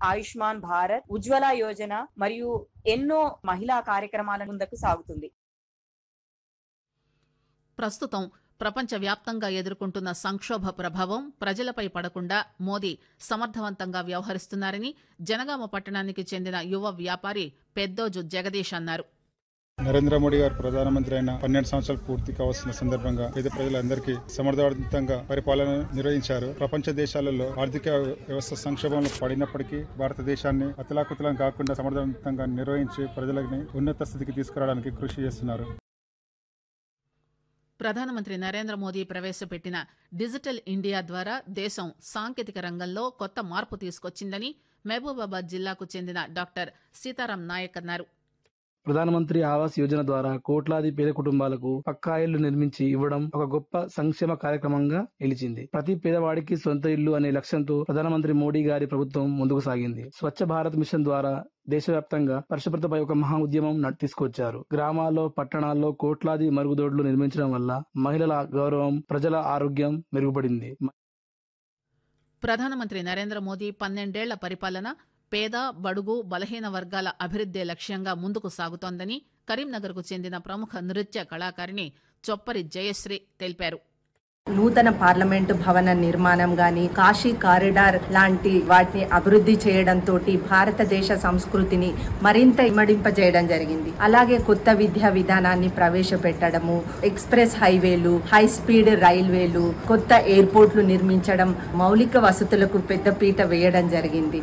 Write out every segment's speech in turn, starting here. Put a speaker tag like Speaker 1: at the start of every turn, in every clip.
Speaker 1: ఆయుష్మాన్ భారత్ ఉజ్వల యోజన మరియు ఎన్నో మహిళా కార్యక్రమాల ముందుకు సాగుతుంది
Speaker 2: ప్రస్తుతం ప్రపంచవ్యాప్తంగా ఎదుర్కొంటున్న సంక్షోభ ప్రభావం ప్రజలపై పడకుండా మోదీ సమర్థవంతంగా వ్యవహరిస్తున్నారని జనగామ పట్టణానికి చెందిన యువ వ్యాపారి పెద్దోజు జగదీష్ అన్నారు
Speaker 3: నరేంద్ర మోడీ గారు ప్రధానమంత్రి అయిన పన్నెండు సంవత్సరాలు పూర్తి కావాల్సిన సందర్భంగా పేద ప్రజలందరికీ సమర్థవంతంగా పరిపాలన నిర్వహించారు ప్రపంచ దేశాలలో ఆర్థిక వ్యవస్థ సంక్షోభంలో పడినప్పటికీ భారతదేశాన్ని అతలాకుతలం కాకుండా సమర్థవంతంగా నిర్వహించి ప్రజలని ఉన్నత స్థితికి తీసుకురావడానికి కృషి చేస్తున్నారు
Speaker 2: ప్రధానమంత్రి నరేంద్ర మోదీ ప్రవేశపెట్టిన డిజిటల్ ఇండియా ద్వారా దేశం సాంకేతిక రంగంలో కొత్త మార్పు తీసుకొచ్చిందని మహబూబాబాద్ జిల్లాకు చెందిన డాక్టర్ సీతారాం నాయక్ అన్నారు
Speaker 4: ప్రధానమంత్రి ఆవాస్ యోజన ద్వారా కోట్లాది పేద కుటుంబాలకు పక్కా ఇళ్లు నిర్మించి ఇవ్వడం ఒక గొప్ప సంక్షేమ కార్యక్రమంగా నిలిచింది ప్రతి పేదవాడికి సొంత ఇల్లు అనే లక్ష్యంతో ప్రధానమంత్రి మోడీ గారి ప్రభుత్వం ముందుకు సాగింది స్వచ్ఛ భారత్ మిషన్ ద్వారా దేశవ్యాప్తంగా పరిశుభ్రతపై ఒక మహా ఉద్యమం నడ్- తీసుకొచ్చారు గ్రామాల్లో పట్టణాల్లో కోట్లాది మరుగుదొడ్లు నిర్మించడం వల్ల మహిళల గౌరవం ప్రజల ఆరోగ్యం మెరుగుపడింది
Speaker 2: ప్రధానమంత్రి నరేంద్ర మోదీ పన్నెండేళ్ల పరిపాలన పేద బడుగు బలహీన వర్గాల అభివృద్దే లక్ష్యంగా ముందుకు సాగుతోందని కరీంనగర్కు చెందిన ప్రముఖ నృత్య కళాకారిణి చొప్పరి జయశ్రీ తెలిపారు
Speaker 5: నూతన పార్లమెంటు భవన నిర్మాణం గాని కాశీ కారిడార్ లాంటి వాటిని అభివృద్ధి చేయడంతో భారతదేశ సంస్కృతిని మరింత ఇమ్మడింపజేయడం జరిగింది అలాగే కొత్త విద్యా విధానాన్ని ప్రవేశపెట్టడము ఎక్స్ప్రెస్ హైవేలు హై స్పీడ్ రైల్వేలు కొత్త ఎయిర్పోర్ట్లు నిర్మించడం మౌలిక వసతులకు పెద్దపీట వేయడం జరిగింది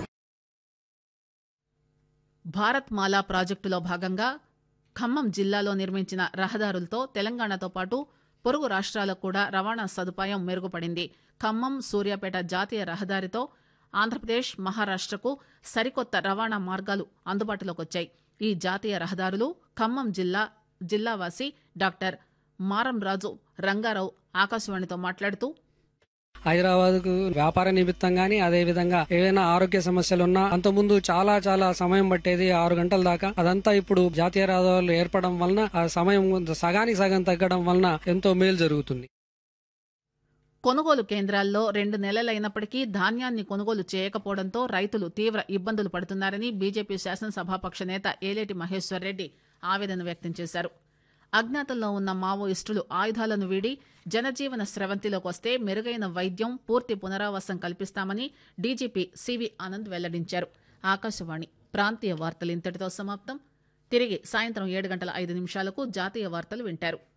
Speaker 2: భారత్ మాలా ప్రాజెక్టులో భాగంగా ఖమ్మం జిల్లాలో నిర్మించిన రహదారులతో తెలంగాణతో పాటు పొరుగు రాష్ట్రాలకు కూడా రవాణా సదుపాయం మెరుగుపడింది ఖమ్మం సూర్యాపేట జాతీయ రహదారితో ఆంధ్రప్రదేశ్ మహారాష్ట్రకు సరికొత్త రవాణా మార్గాలు అందుబాటులోకి వచ్చాయి ఈ జాతీయ రహదారులు ఖమ్మం జిల్లా జిల్లావాసి డాక్టర్ మారంరాజు రంగారావు ఆకాశవాణితో మాట్లాడుతూ
Speaker 6: హైదరాబాద్ కు వ్యాపార నిమిత్తం గానీ అదే విధంగా ఏవైనా ఆరోగ్య సమస్యలు ఉన్నా అంతకుముందు చాలా చాలా సమయం పట్టేది ఆరు గంటల దాకా అదంతా ఇప్పుడు జాతీయ రహదారులు ఏర్పడడం వలన ఆ సమయం సగానికి సగం తగ్గడం వలన ఎంతో మేలు జరుగుతుంది
Speaker 2: కొనుగోలు కేంద్రాల్లో రెండు నెలలైనప్పటికీ ధాన్యాన్ని కొనుగోలు చేయకపోవడంతో రైతులు తీవ్ర ఇబ్బందులు పడుతున్నారని బీజేపీ శాసనసభాపక్ష నేత ఏలేటి మహేశ్వర్ రెడ్డి ఆవేదన వ్యక్తం చేశారు అజ్ఞాతంలో ఉన్న మావోయిస్టులు ఆయుధాలను వీడి జనజీవన స్రవంతిలోకి వస్తే మెరుగైన వైద్యం పూర్తి పునరావాసం కల్పిస్తామని డీజీపీ సివి ఆనంద్ వెల్లడించారు ఆకాశవాణి ప్రాంతీయ వార్తలు ఇంతటితో సమాప్తం తిరిగి సాయంత్రం ఏడు గంటల ఐదు నిమిషాలకు జాతీయ వార్తలు వింటారు